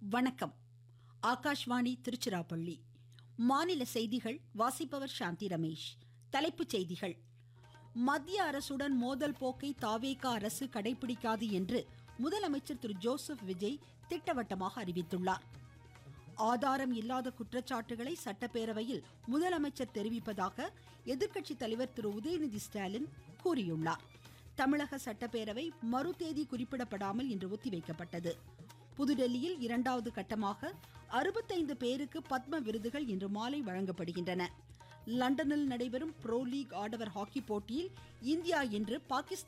வணக்கம் ஆகாஷ்வாணி திருச்சிராப்பள்ளி மாநில செய்திகள் வாசிப்பவர் சாந்தி ரமேஷ் தலைப்புச் செய்திகள் மத்திய அரசுடன் மோதல் போக்கை தாவேகா அரசு கடைபிடிக்காது என்று முதலமைச்சர் திரு ஜோசப் விஜய் திட்டவட்டமாக அறிவித்துள்ளார் ஆதாரம் இல்லாத குற்றச்சாட்டுகளை சட்டப்பேரவையில் முதலமைச்சர் தெரிவிப்பதாக எதிர்க்கட்சித் தலைவர் திரு உதயநிதி ஸ்டாலின் கூறியுள்ளார் தமிழக சட்டப்பேரவை மறு தேதி குறிப்பிடப்படாமல் இன்று ஒத்திவைக்கப்பட்டது புதுடெல்லியில் இரண்டாவது கட்டமாக அறுபத்தைந்து பேருக்கு பத்ம விருதுகள் இன்று மாலை வழங்கப்படுகின்றன லண்டனில் நடைபெறும் புரோ லீக் ஆடவர் ஹாக்கி போட்டியில் இந்தியா இன்று பாகிஸ்தான்